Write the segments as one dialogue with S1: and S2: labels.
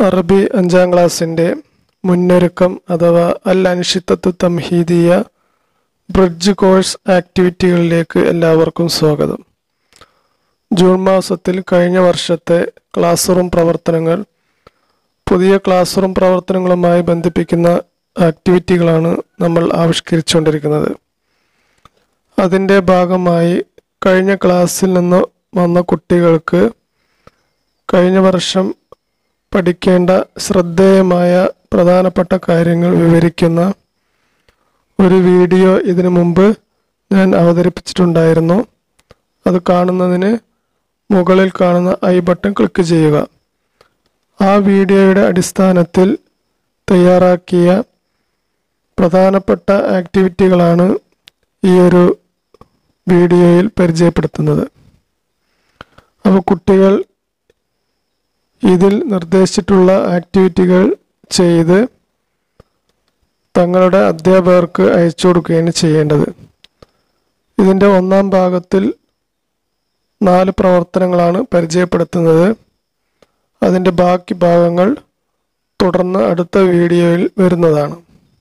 S1: അറബി അഞ്ചാം ക്ലാസ്സിൻ്റെ മുന്നൊരുക്കം അഥവാ അൽ അൻഷിത്തത്ത് തംഹീദിയ ബ്രിഡ്ജ് കോഴ്സ് ആക്ടിവിറ്റികളിലേക്ക് എല്ലാവർക്കും സ്വാഗതം ജൂൺ മാസത്തിൽ കഴിഞ്ഞ വർഷത്തെ ക്ലാസ് റൂം പ്രവർത്തനങ്ങൾ പുതിയ ക്ലാസ് റൂം പ്രവർത്തനങ്ങളുമായി ബന്ധിപ്പിക്കുന്ന ആക്ടിവിറ്റികളാണ് നമ്മൾ ആവിഷ്കരിച്ചുകൊണ്ടിരിക്കുന്നത് അതിൻ്റെ ഭാഗമായി കഴിഞ്ഞ ക്ലാസ്സിൽ നിന്ന് വന്ന കുട്ടികൾക്ക് കഴിഞ്ഞ വർഷം പഠിക്കേണ്ട ശ്രദ്ധേയമായ പ്രധാനപ്പെട്ട കാര്യങ്ങൾ വിവരിക്കുന്ന ഒരു വീഡിയോ ഇതിനു മുമ്പ് ഞാൻ അവതരിപ്പിച്ചിട്ടുണ്ടായിരുന്നു അത് കാണുന്നതിന് മുകളിൽ കാണുന്ന ഐ ബട്ടൺ ക്ലിക്ക് ചെയ്യുക ആ വീഡിയോയുടെ അടിസ്ഥാനത്തിൽ തയ്യാറാക്കിയ പ്രധാനപ്പെട്ട ആക്ടിവിറ്റികളാണ് ഈ ഒരു വീഡിയോയിൽ പരിചയപ്പെടുത്തുന്നത് അപ്പോൾ കുട്ടികൾ ഇതിൽ നിർദ്ദേശിച്ചിട്ടുള്ള ആക്ടിവിറ്റികൾ ചെയ്ത് തങ്ങളുടെ അധ്യാപകർക്ക് അയച്ചു കൊടുക്കുകയാണ് ചെയ്യേണ്ടത് ഇതിൻ്റെ ഒന്നാം ഭാഗത്തിൽ നാല് പ്രവർത്തനങ്ങളാണ് പരിചയപ്പെടുത്തുന്നത് അതിൻ്റെ ബാക്കി ഭാഗങ്ങൾ തുടർന്ന് അടുത്ത വീഡിയോയിൽ വരുന്നതാണ്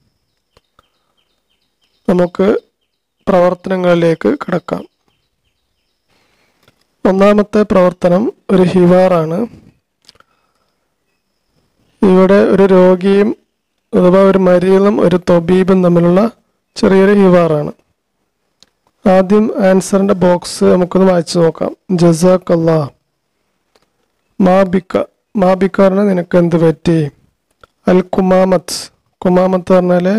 S1: നമുക്ക് പ്രവർത്തനങ്ങളിലേക്ക് കിടക്കാം ഒന്നാമത്തെ പ്രവർത്തനം ഒരു ഹിവാറാണ് ഇവിടെ ഒരു രോഗിയും അഥവാ ഒരു മരീലും ഒരു തൊബീബും തമ്മിലുള്ള ചെറിയൊരു ഹിവാറാണ് ആദ്യം ആൻസറിന്റെ ബോക്സ് നമുക്കൊന്ന് വായിച്ചു നോക്കാം ജസാഖ് അല്ലാ മാബിക്ക മാബിക്ക പറഞ്ഞാൽ നിനക്ക് എന്ത് പറ്റി അൽ കുമാമത്ത് കുമാമത്ത് പറഞ്ഞാല്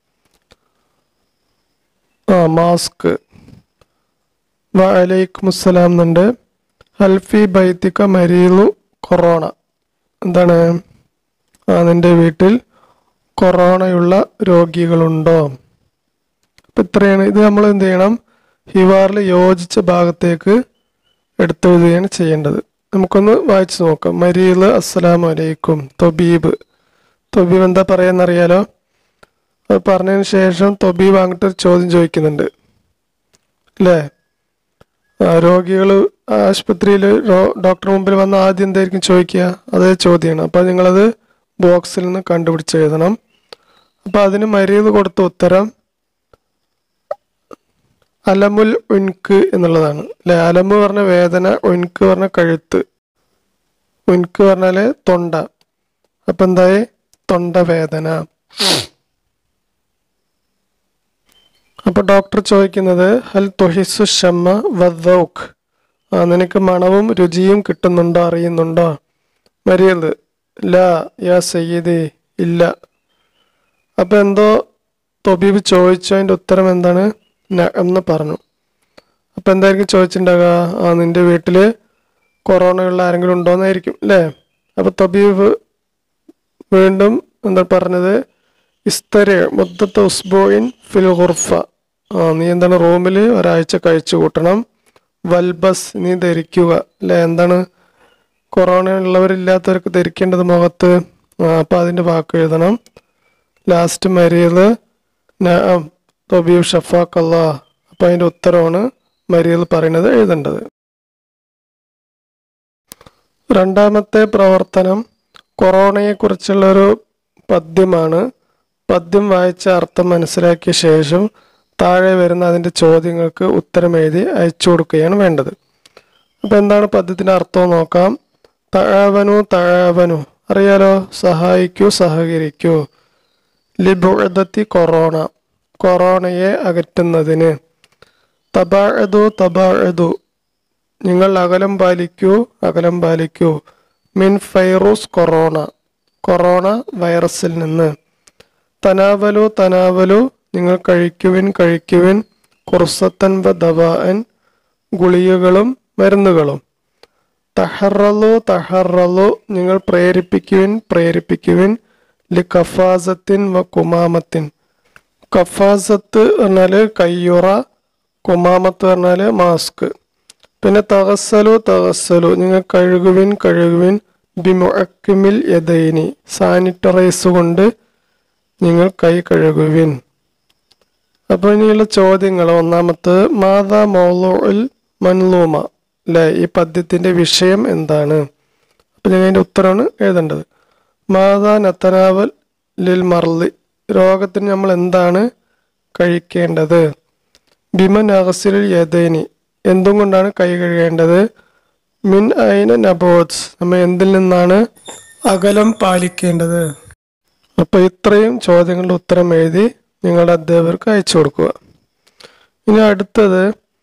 S1: ആ മാസ്ക് വലൈക്കും അസ്സലാം എന്നുണ്ട് അൽഫി ബൈത്തിക്ക മരീലു കൊറോണ എന്താണ് ആ നിന്റെ വീട്ടിൽ കൊറോണയുള്ള രോഗികളുണ്ടോ അപ്പം ഇത്രയാണ് ഇത് നമ്മൾ എന്ത് ചെയ്യണം ഹിവാറിൽ യോജിച്ച ഭാഗത്തേക്ക് എടുത്തെഴുതുകയാണ് ചെയ്യേണ്ടത് നമുക്കൊന്ന് വായിച്ചു നോക്കാം മരീല് അസ്സലാമു അലൈക്കും തൊബീബ് തൊബീബ് എന്താ പറയാന്നറിയാലോ അത് പറഞ്ഞതിന് ശേഷം തൊബീബ് അങ്ങോട്ട് ഒരു ചോദ്യം ചോദിക്കുന്നുണ്ട് അല്ലേ രോഗികൾ ആശുപത്രിയിൽ ഡോക്ടർ മുമ്പിൽ വന്ന ആദ്യം എന്തായിരിക്കും ചോദിക്കുക അതേ ചോദ്യമാണ് അപ്പം നിങ്ങളത് ബോക്സിൽ നിന്ന് കണ്ടുപിടിച്ച് എഴുതണം അപ്പം അതിന് മര്യാദ കൊടുത്ത ഉത്തരം അലമുൽ ഉൻക്ക് എന്നുള്ളതാണ് അല്ലെ അലമ് പറഞ്ഞ വേദന ഉൻക്ക് പറഞ്ഞ കഴുത്ത് ഉൻക്ക് പറഞ്ഞാല് തൊണ്ട അപ്പം എന്തായി തൊണ്ട വേദന അപ്പൊ ഡോക്ടർ ചോദിക്കുന്നത് ഹൽ തൊഹിസു ഷമ്മ വദ്ദൗഖ് ആ നിനക്ക് മണവും രുചിയും കിട്ടുന്നുണ്ടോ അറിയുന്നുണ്ടോ മരിയത് ലാ യാ സയ്യിദ് ഇല്ല അപ്പൊ എന്തോ തൊബീബ് ചോദിച്ചു അതിന്റെ ഉത്തരം എന്താണ് എന്ന് പറഞ്ഞു അപ്പൊ എന്തായിരിക്കും ചോദിച്ചിട്ടുണ്ടാകുക ആ നിന്റെ വീട്ടില് കൊറോണയുള്ള ആരെങ്കിലും ഉണ്ടോന്നായിരിക്കും അല്ലേ അപ്പൊ തൊബീബ് വീണ്ടും എന്താ പറഞ്ഞത് ഇസ്തരെ മുദ്ദത്ത് ഉസ്ബോയിൻ ഫിൽ ഗുർഫ ആ നീ എന്താണ് റൂമിൽ ഒരാഴ്ച കഴിച്ചു കൂട്ടണം വൽബസ് നീ ധരിക്കുക അല്ലെ എന്താണ് കൊറോണ ഉള്ളവരില്ലാത്തവർക്ക് ധരിക്കേണ്ടത് മുഖത്ത് ആ അപ്പം അതിൻ്റെ വാക്ക് എഴുതണം ലാസ്റ്റ് മരിയത് തൊബീബ് ഷഫാഖ് അല്ലാ അപ്പം അതിൻ്റെ ഉത്തരവാണ് മരിയത് പറയുന്നത് എഴുതേണ്ടത് രണ്ടാമത്തെ പ്രവർത്തനം കൊറോണയെക്കുറിച്ചുള്ള ഒരു പദ്യമാണ് പദ്യം വായിച്ച അർത്ഥം മനസ്സിലാക്കിയ ശേഷം താഴെ വരുന്ന അതിൻ്റെ ചോദ്യങ്ങൾക്ക് ഉത്തരം എഴുതി അയച്ചു കൊടുക്കുകയാണ് വേണ്ടത് അപ്പം എന്താണ് പദ്യത്തിൻ്റെ അർത്ഥം നോക്കാം തഴാവനു തഴാവനു അറിയാലോ സഹായിക്കൂ സഹകരിക്കൂ ലിബുഴത്തി കൊറോണ കൊറോണയെ അകറ്റുന്നതിന് തബാഴതു തബാഴതു നിങ്ങൾ അകലം പാലിക്കൂ അകലം പാലിക്കൂ മിൻ ഫൈറൂസ് കൊറോണ കൊറോണ വൈറസിൽ നിന്ന് തനാവലു തനാവലു നിങ്ങൾ കഴിക്കുവിൻ കഴിക്കുവിൻ കുർസത്തൻ വ ദവാൻ ഗുളികകളും മരുന്നുകളും തഹറലു തഹറലു നിങ്ങൾ പ്രേരിപ്പിക്കുവിൻ പ്രേരിപ്പിക്കുവിൻ ലി കഫാസത്തിൻ വ കുമാമത്തിൻ കഫാസത്ത് പറഞ്ഞാല് കയ്യുറ കുമാമത്ത് പറഞ്ഞാല് മാസ്ക് പിന്നെ തകസ്സലു തകസ്സലു നിങ്ങൾ കഴുകുവിൻ കഴുകുവിൻ ബിമുഅക്കിമിൽ യദൈനി സാനിറ്ററൈസ് കൊണ്ട് നിങ്ങൾ കൈ കഴുകുവിൻ അപ്പോൾ ഇനിയുള്ള ചോദ്യങ്ങൾ ഒന്നാമത്തെ മാതാ മൗലുൽ മൻലൂമ അല്ലെ ഈ പദ്യത്തിന്റെ വിഷയം എന്താണ് അപ്പൊ ഞാൻ അതിന്റെ ഉത്തരമാണ് എഴുതേണ്ടത് മാതാ നത്തനാവൽ ലിൽ മർലി രോഗത്തിന് നമ്മൾ എന്താണ് കഴിക്കേണ്ടത് ബിമൻ അഗസിലിൽ യദൈനി എന്തും കൊണ്ടാണ് കൈ കഴുകേണ്ടത് മിൻ ഐന നബോത്സ് നമ്മൾ എന്തിൽ നിന്നാണ് അകലം പാലിക്കേണ്ടത് അപ്പോൾ ഇത്രയും ചോദ്യങ്ങളുടെ ഉത്തരം എഴുതി നിങ്ങളുടെ അധ്യാപകർക്ക് അയച്ചു കൊടുക്കുക ഇനി അടുത്തത്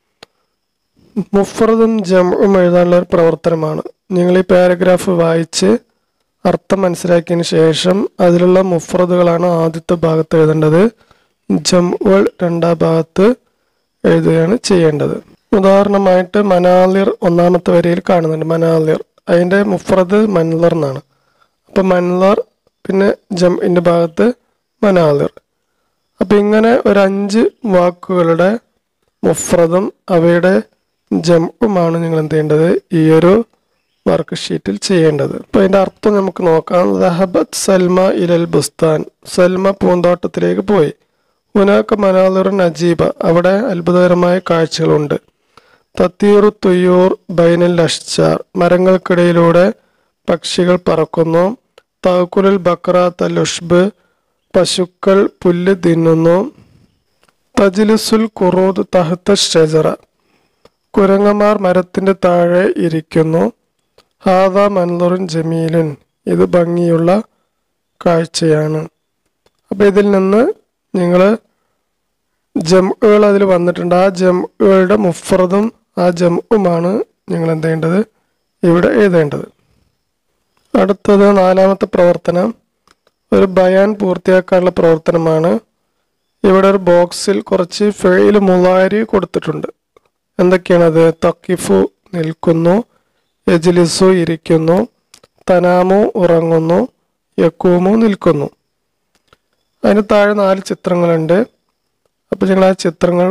S1: മുഫറതും ജമും എഴുതാനുള്ള ഒരു പ്രവർത്തനമാണ് നിങ്ങൾ ഈ പാരഗ്രാഫ് വായിച്ച് അർത്ഥം മനസ്സിലാക്കിയതിന് ശേഷം അതിലുള്ള മുഫറതുകളാണ് ആദ്യത്തെ ഭാഗത്ത് എഴുതേണ്ടത് ജമുകൾ രണ്ടാം ഭാഗത്ത് എഴുതുകയാണ് ചെയ്യേണ്ടത് ഉദാഹരണമായിട്ട് മനാലിർ ഒന്നാമത്തെ വരിയിൽ കാണുന്നുണ്ട് മനാലിർ അതിൻ്റെ മുഫറത് മൻലർ എന്നാണ് അപ്പം മൻലർ പിന്നെ ജംഇൻ്റെ ഭാഗത്ത് മനാലിർ അപ്പം ഇങ്ങനെ ഒരു അഞ്ച് വാക്കുകളുടെ മുഫ്രദും അവയുടെ ജംഉമാണ് നിങ്ങൾ എന്ത് ചെയ്യേണ്ടത് ഈ ഒരു വർക്ക് ഷീറ്റിൽ ചെയ്യേണ്ടത് അപ്പം അതിൻ്റെ അർത്ഥം നമുക്ക് നോക്കാം ദഹബത്ത് സൽമ ഇലൽ ബുസ്താൻ സൽമ പൂന്തോട്ടത്തിലേക്ക് പോയി ഉനാക്ക മനാലിർ നജീബ അവിടെ അത്ഭുതകരമായ കാഴ്ചകളുണ്ട് തത്തീറു തുയ്യൂർ ബൈനൽ അഷ്ചാർ മരങ്ങൾക്കിടയിലൂടെ പക്ഷികൾ പറക്കുന്നു താക്കുലുൽ ബക്ര തലുഷ്ബ് പശുക്കൾ പുല്ല് തിന്നുന്നു തജിലിസുൽ കുറൂദ് തഹത്ത ഷജറ കുരങ്ങന്മാർ മരത്തിന്റെ താഴെ ഇരിക്കുന്നു ഹാദ മൻലുറുൻ ജമീലുൻ ഇത് ഭംഗിയുള്ള കാഴ്ചയാണ് അപ്പം ഇതിൽ നിന്ന് നിങ്ങൾ ജംഉകൾ അതിൽ വന്നിട്ടുണ്ട് ആ ജംഉകളുടെ മുഫ്രദും ആ ജംഉമാണ് നിങ്ങൾ എന്ത് ചെയ്യേണ്ടത് ഇവിടെ എഴുതേണ്ടത് അടുത്തത് നാലാമത്തെ പ്രവർത്തനം ഒരു ബയാൻ പൂർത്തിയാക്കാനുള്ള പ്രവർത്തനമാണ് ഇവിടെ ഒരു ബോക്സിൽ കുറച്ച് ഫെയിൽ മുളാരി കൊടുത്തിട്ടുണ്ട് എന്തൊക്കെയാണത് തക്കിഫു നിൽക്കുന്നു എജിലിസു ഇരിക്കുന്നു തനാമു ഉറങ്ങുന്നു യക്കൂമു നിൽക്കുന്നു അതിന് താഴെ നാല് ചിത്രങ്ങളുണ്ട് അപ്പോൾ നിങ്ങൾ ആ ചിത്രങ്ങൾ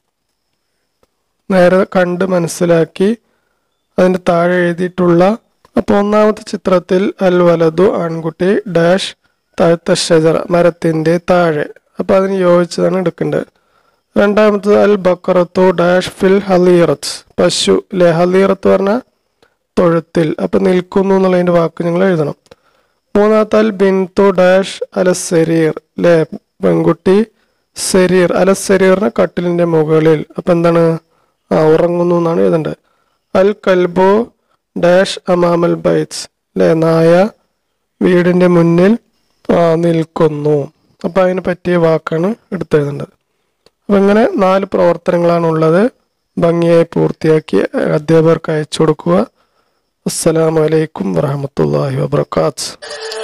S1: നേരെ കണ്ട് മനസ്സിലാക്കി അതിൻ്റെ താഴെ എഴുതിയിട്ടുള്ള അപ്പോൾ ഒന്നാമത്തെ ചിത്രത്തിൽ അൽ വലതു ആൺകുട്ടി ഡാഷ് താഴത്തെ ഷജറ മരത്തിൻ്റെ താഴെ അപ്പോൾ അതിന് യോജിച്ചതാണ് എടുക്കേണ്ടത് രണ്ടാമത്തത് അൽ ബക്കറത്തു ഡാഷ് ഫിൽ ഹലീറത്ത് പശു അല്ലെ ഹലീറത്ത് പറഞ്ഞാൽ തൊഴുത്തിൽ അപ്പം നിൽക്കുന്നു എന്നുള്ളതിൻ്റെ വാക്ക് നിങ്ങൾ എഴുതണം മൂന്നാമത്തെ അൽ ബിൻതു ഡാഷ് അല സെരീർ അല്ലേ പെൺകുട്ടി സെരീർ അല സെരീറിന് കട്ടിലിൻ്റെ മുകളിൽ അപ്പം എന്താണ് ആ ഉറങ്ങുന്നു എന്നാണ് എഴുതേണ്ടത് അൽ കൽബോ ഡാഷ് അമാമൽ ബൈറ്റ്സ് അല്ലേ നായ വീടിൻ്റെ മുന്നിൽ ആ, നിൽക്കുന്നു അപ്പം അതിന് പറ്റിയ വാക്കാണ് എടുത്തെഴുതേണ്ടത് അപ്പം ഇങ്ങനെ നാല് പ്രവർത്തനങ്ങളാണ് ഉള്ളത് ഭംഗിയായി പൂർത്തിയാക്കി അധ്യാപകർക്ക് അയച്ചു കൊടുക്കുക അസ്സലാമലൈക്കും വറഹമത്തല്ലാഹി വാബർക്കാത്ത്